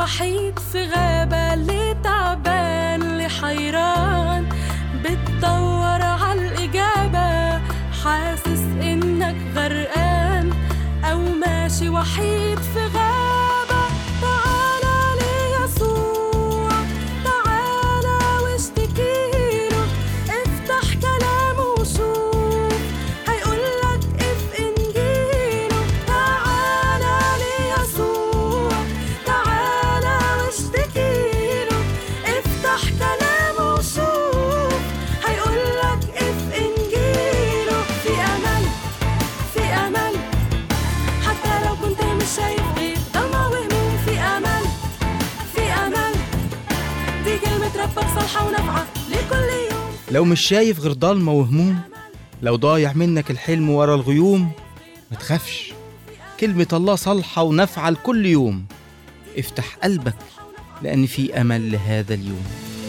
وحيد في غابة اللي تعبان اللي حيران بتدور عالإجابة حاسس إنك غرقان أو ماشي وحيد في غابة تعالى ليسوع تعالى واشتكيله افتح كلامه وشوف هيقولك اف انجيله تعالى ليسوع تعالى واشتكيله افتح كلامه وشوف هيقولك اف انجيله في امل في امل حتى لو كنت مش شايف غير ضلمة وهموم في امل في امل دي كلمة ربك صالحة ونافعة لكل يوم لو مش شايف غير ضلمة وهموم لو ضايع منك الحلم ورا الغيوم ما تخافش كلمة الله صالحة ونافعة لكل يوم افتح قلبك لأن في أمل لهذا اليوم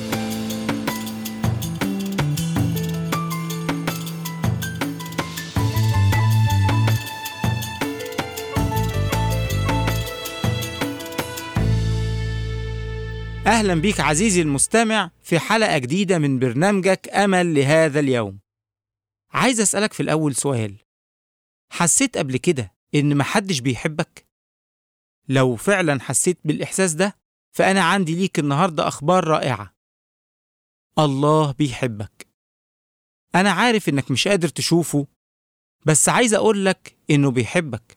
أهلا بيك عزيزي المستمع في حلقة جديدة من برنامجك أمل لهذا اليوم عايز أسألك في الأول سؤال حسيت قبل كده إن محدش بيحبك؟ لو فعلا حسيت بالإحساس ده فأنا عندي ليك النهاردة أخبار رائعة الله بيحبك أنا عارف إنك مش قادر تشوفه بس عايز أقولك إنه بيحبك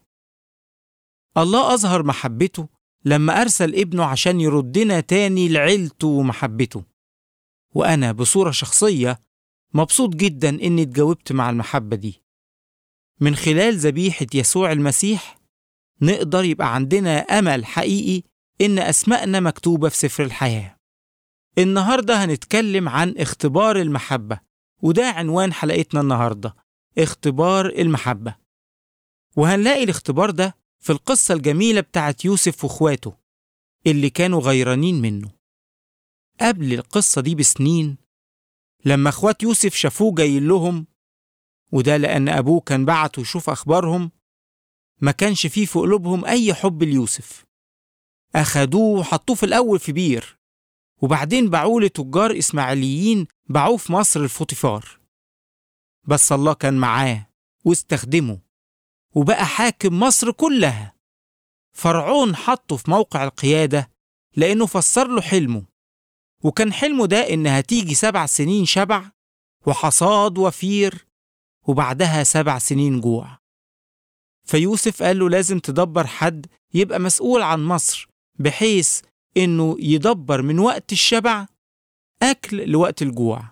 الله أظهر محبته لما أرسل ابنه عشان يردنا تاني لعيلته ومحبته وأنا بصورة شخصية مبسوط جدا إني اتجاوبت مع المحبة دي من خلال ذبيحة يسوع المسيح نقدر يبقى عندنا أمل حقيقي إن أسمائنا مكتوبة في سفر الحياة النهاردة هنتكلم عن اختبار المحبة وده عنوان حلقتنا النهاردة اختبار المحبة وهنلاقي الاختبار ده في القصة الجميلة بتاعت يوسف واخواته اللي كانوا غيرانين منه قبل القصة دي بسنين لما اخوات يوسف شافوه جاي لهم وده لأن أبوه كان بعته يشوف أخبارهم ما كانش فيه في قلوبهم أي حب ليوسف أخدوه وحطوه في الأول في بير وبعدين باعوه لتجار إسماعيليين باعوه في مصر الفوطيفار بس الله كان معاه واستخدمه وبقى حاكم مصر كلها فرعون حطه في موقع القيادة لأنه فسر له حلمه وكان حلمه ده إن هتيجي سبع سنين شبع وحصاد وفير وبعدها سبع سنين جوع فيوسف قال له لازم تدبر حد يبقى مسؤول عن مصر بحيث إنه يدبر من وقت الشبع أكل لوقت الجوع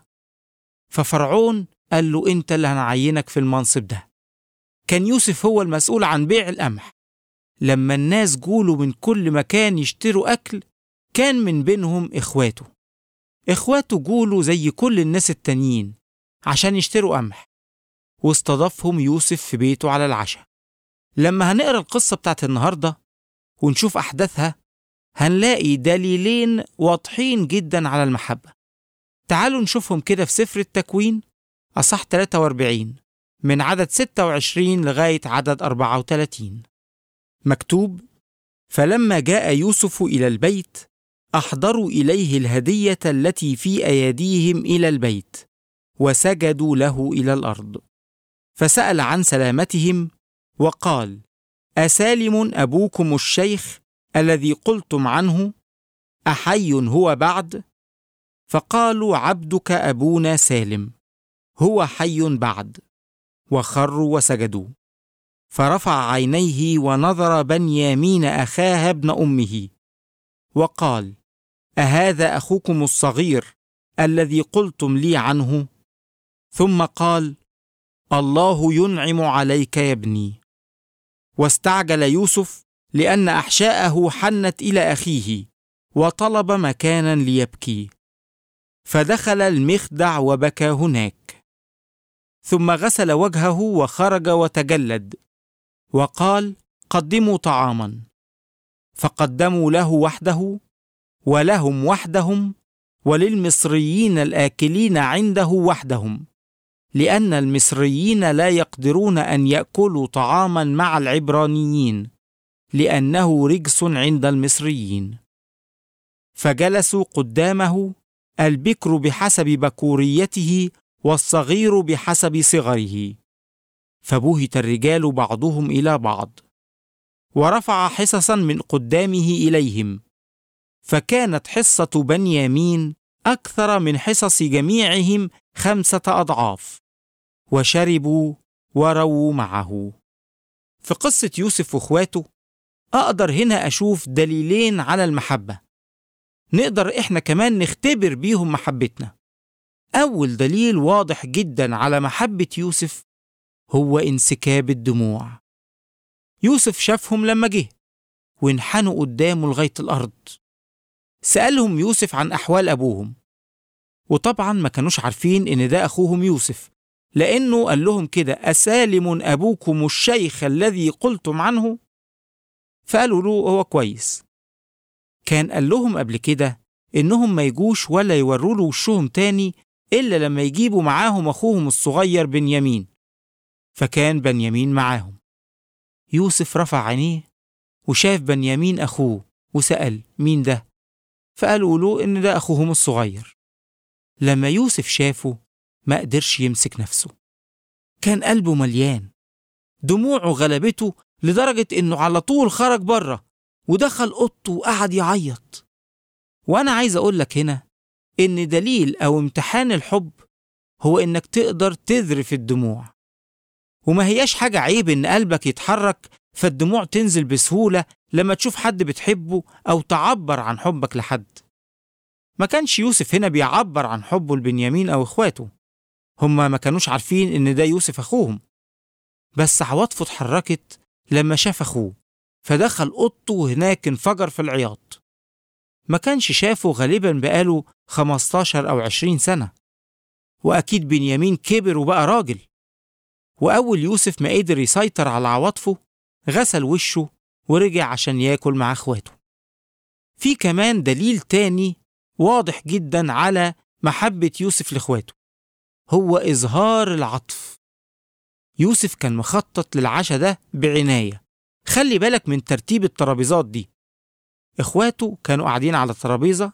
ففرعون قال له أنت اللي هنعينك في المنصب ده كان يوسف هو المسؤول عن بيع القمح لما الناس جولوا من كل مكان يشتروا أكل كان من بينهم إخواته إخواته جولوا زي كل الناس التانيين عشان يشتروا قمح واستضافهم يوسف في بيته على العشاء لما هنقرا القصة بتاعت النهاردة ونشوف أحداثها هنلاقي دليلين واضحين جدا على المحبة تعالوا نشوفهم كده في سفر التكوين أصح 43 من عدد 26 لغاية عدد 34 مكتوب فلما جاء يوسف إلى البيت أحضروا إليه الهدية التي في أيديهم إلى البيت وسجدوا له إلى الأرض فسأل عن سلامتهم وقال أسالم أبوكم الشيخ الذي قلتم عنه أحي هو بعد؟ فقالوا عبدك أبونا سالم هو حي بعد وخروا وسجدوا فرفع عينيه ونظر بنيامين اخاه ابن امه وقال اهذا اخوكم الصغير الذي قلتم لي عنه ثم قال الله ينعم عليك يا ابني واستعجل يوسف لان احشاءه حنت الى اخيه وطلب مكانا ليبكي فدخل المخدع وبكى هناك ثم غسل وجهه وخرج وتجلد وقال قدموا طعاما فقدموا له وحده ولهم وحدهم وللمصريين الاكلين عنده وحدهم لان المصريين لا يقدرون ان ياكلوا طعاما مع العبرانيين لانه رجس عند المصريين فجلسوا قدامه البكر بحسب بكوريته والصغير بحسب صغره فبهت الرجال بعضهم الى بعض ورفع حصصا من قدامه اليهم فكانت حصه بنيامين اكثر من حصص جميعهم خمسه اضعاف وشربوا ورووا معه في قصه يوسف واخواته اقدر هنا اشوف دليلين على المحبه نقدر احنا كمان نختبر بيهم محبتنا اول دليل واضح جدا على محبه يوسف هو انسكاب الدموع يوسف شافهم لما جه وانحنوا قدامه لغايه الارض سالهم يوسف عن احوال ابوهم وطبعا ما كانوش عارفين ان ده اخوهم يوسف لانه قال لهم كده اسالم ابوكم الشيخ الذي قلتم عنه فقالوا له هو كويس كان قال لهم قبل كده إنهم ما يجوش ولا يوروا له وشهم تاني إلا لما يجيبوا معاهم أخوهم الصغير بنيامين فكان بنيامين معاهم يوسف رفع عينيه وشاف بنيامين أخوه وسأل مين ده؟ فقالوا له إن ده أخوهم الصغير لما يوسف شافه ما قدرش يمسك نفسه كان قلبه مليان دموعه غلبته لدرجة إنه على طول خرج بره ودخل أوضته وقعد يعيط وأنا عايز أقول لك هنا إن دليل أو امتحان الحب هو إنك تقدر تذرف الدموع وما هياش حاجة عيب إن قلبك يتحرك فالدموع تنزل بسهولة لما تشوف حد بتحبه أو تعبر عن حبك لحد ما كانش يوسف هنا بيعبر عن حبه لبنيامين أو إخواته هما ما كانوش عارفين إن ده يوسف أخوهم بس عواطفه اتحركت لما شاف أخوه فدخل أوضته وهناك انفجر في العياط ما كانش شافه غالبا بقاله 15 أو 20 سنة وأكيد بنيامين كبر وبقى راجل وأول يوسف ما قدر يسيطر على عواطفه غسل وشه ورجع عشان ياكل مع اخواته في كمان دليل تاني واضح جدا على محبة يوسف لاخواته هو إظهار العطف يوسف كان مخطط للعشاء ده بعناية خلي بالك من ترتيب الترابيزات دي اخواته كانوا قاعدين على ترابيزة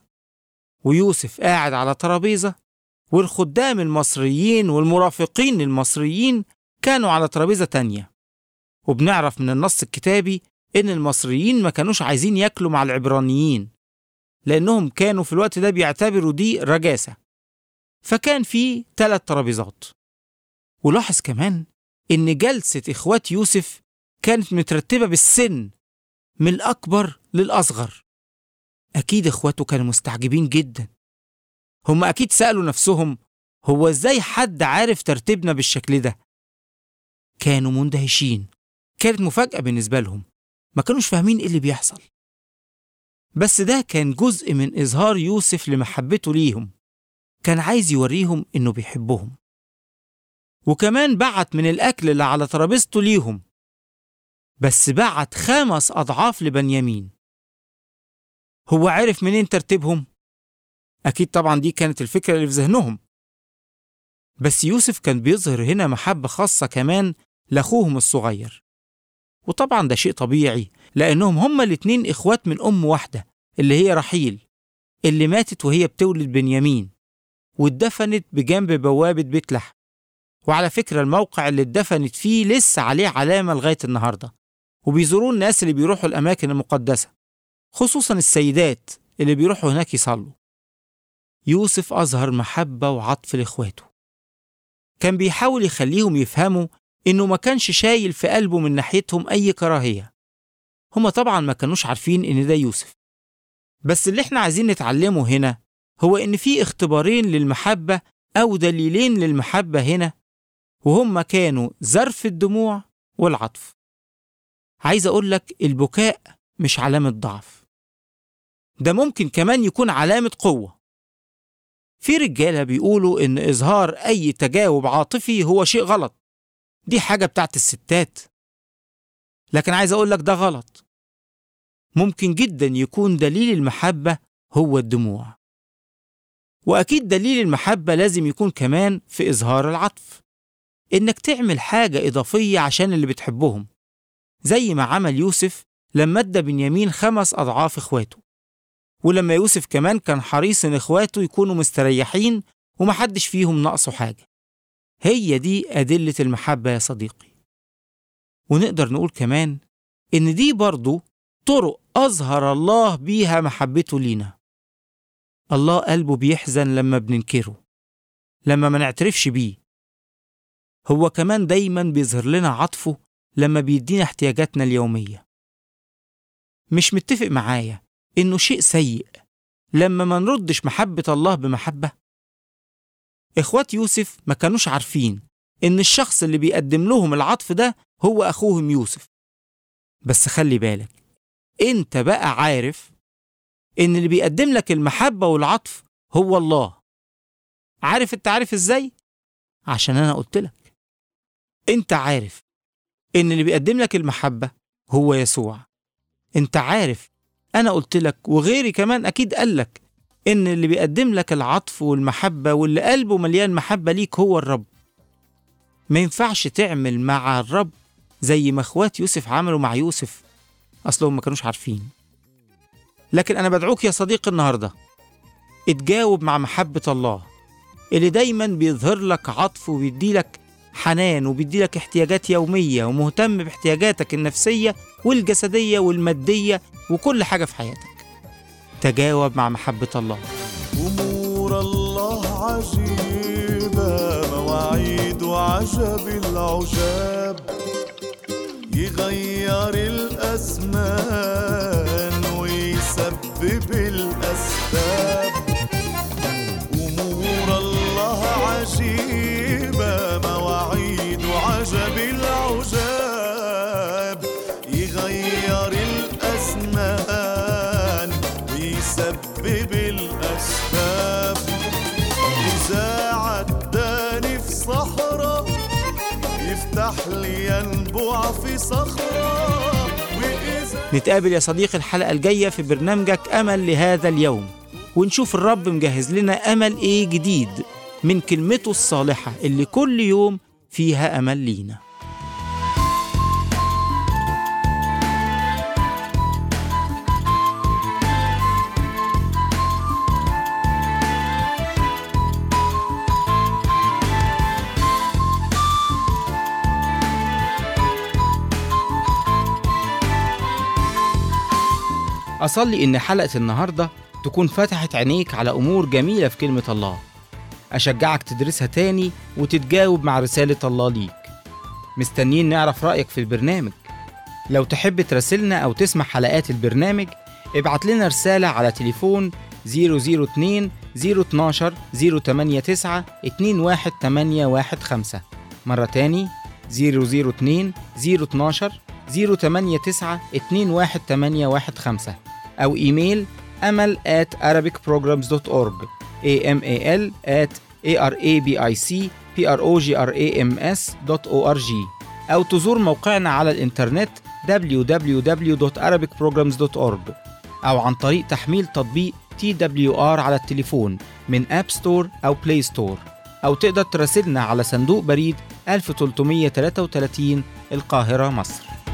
ويوسف قاعد على ترابيزة والخدام المصريين والمرافقين المصريين كانوا على ترابيزة تانية وبنعرف من النص الكتابي إن المصريين ما كانوش عايزين ياكلوا مع العبرانيين لأنهم كانوا في الوقت ده بيعتبروا دي رجاسة فكان في ثلاث ترابيزات ولاحظ كمان إن جلسة إخوات يوسف كانت مترتبة بالسن من الأكبر للأصغر أكيد إخواته كانوا مستعجبين جدا هم أكيد سألوا نفسهم هو إزاي حد عارف ترتيبنا بالشكل ده كانوا مندهشين كانت مفاجأة بالنسبة لهم ما كانوش فاهمين إيه اللي بيحصل بس ده كان جزء من إظهار يوسف لمحبته ليهم كان عايز يوريهم إنه بيحبهم وكمان بعت من الأكل اللي على ترابيزته ليهم بس بعت خمس أضعاف لبنيامين هو عرف منين ترتيبهم؟ أكيد طبعا دي كانت الفكرة اللي في ذهنهم بس يوسف كان بيظهر هنا محبة خاصة كمان لأخوهم الصغير وطبعا ده شيء طبيعي لأنهم هما الاتنين إخوات من أم واحدة اللي هي رحيل اللي ماتت وهي بتولد بنيامين واتدفنت بجنب بوابة بيت لحم وعلى فكرة الموقع اللي اتدفنت فيه لسه عليه علامة لغاية النهاردة وبيزوروه الناس اللي بيروحوا الأماكن المقدسة خصوصا السيدات اللي بيروحوا هناك يصلوا يوسف أظهر محبة وعطف لإخواته كان بيحاول يخليهم يفهموا إنه ما كانش شايل في قلبه من ناحيتهم أي كراهية هما طبعا ما كانوش عارفين إن ده يوسف بس اللي احنا عايزين نتعلمه هنا هو إن في اختبارين للمحبة أو دليلين للمحبة هنا وهما كانوا زرف الدموع والعطف عايز أقول لك البكاء مش علامة ضعف ده ممكن كمان يكون علامة قوة في رجالة بيقولوا إن إظهار أي تجاوب عاطفي هو شيء غلط دي حاجة بتاعت الستات لكن عايز أقول لك ده غلط ممكن جدا يكون دليل المحبة هو الدموع وأكيد دليل المحبة لازم يكون كمان في إظهار العطف إنك تعمل حاجة إضافية عشان اللي بتحبهم زي ما عمل يوسف لما ادى بنيامين خمس أضعاف إخواته ولما يوسف كمان كان حريص إن إخواته يكونوا مستريحين ومحدش فيهم ناقصه حاجة هي دي أدلة المحبة يا صديقي ونقدر نقول كمان إن دي برضو طرق أظهر الله بيها محبته لينا الله قلبه بيحزن لما بننكره لما ما نعترفش بيه هو كمان دايما بيظهر لنا عطفه لما بيدينا احتياجاتنا اليومية مش متفق معايا إنه شيء سيء لما ما نردش محبة الله بمحبة إخوات يوسف ما كانوش عارفين إن الشخص اللي بيقدم لهم العطف ده هو أخوهم يوسف بس خلي بالك أنت بقى عارف إن اللي بيقدم لك المحبة والعطف هو الله عارف أنت عارف إزاي؟ عشان أنا قلت لك أنت عارف إن اللي بيقدم لك المحبة هو يسوع أنت عارف أنا قلت لك وغيري كمان أكيد قال لك إن اللي بيقدم لك العطف والمحبة واللي قلبه مليان محبة ليك هو الرب ما ينفعش تعمل مع الرب زي ما اخوات يوسف عملوا مع يوسف أصلهم ما كانوش عارفين لكن أنا بدعوك يا صديقي النهاردة اتجاوب مع محبة الله اللي دايما بيظهر لك عطف وبيديلك حنان وبيديلك احتياجات يومية ومهتم باحتياجاتك النفسية والجسدية والمادية وكل حاجة في حياتك تجاوب مع محبة الله أمور الله عجيبة مواعيد عجب العجاب يغير الأزمان ويسبب الأسباب أمور الله عجيبة مواعيد عجب العجاب يغير الأزمان ويسبب الأسباب إذا عداني في صحراء يفتح لي ينبوع في صخرة وإذا نتقابل يا صديقي الحلقة الجاية في برنامجك أمل لهذا اليوم ونشوف الرب مجهز لنا أمل إيه جديد من كلمته الصالحة اللي كل يوم فيها أمل لينا أصلي إن حلقة النهاردة تكون فتحت عينيك على أمور جميلة في كلمة الله أشجعك تدرسها تاني وتتجاوب مع رسالة الله ليك مستنيين نعرف رأيك في البرنامج لو تحب تراسلنا أو تسمع حلقات البرنامج ابعت لنا رسالة على تليفون 002 012 089 21815 مرة تاني 002 012 089 21815 أو إيميل أمل at arabicprograms.org amal at arabicprograms.org أو تزور موقعنا على الإنترنت www.arabicprograms.org أو عن طريق تحميل تطبيق TWR على التليفون من أب ستور أو بلاي ستور أو تقدر تراسلنا على صندوق بريد 1333 القاهرة مصر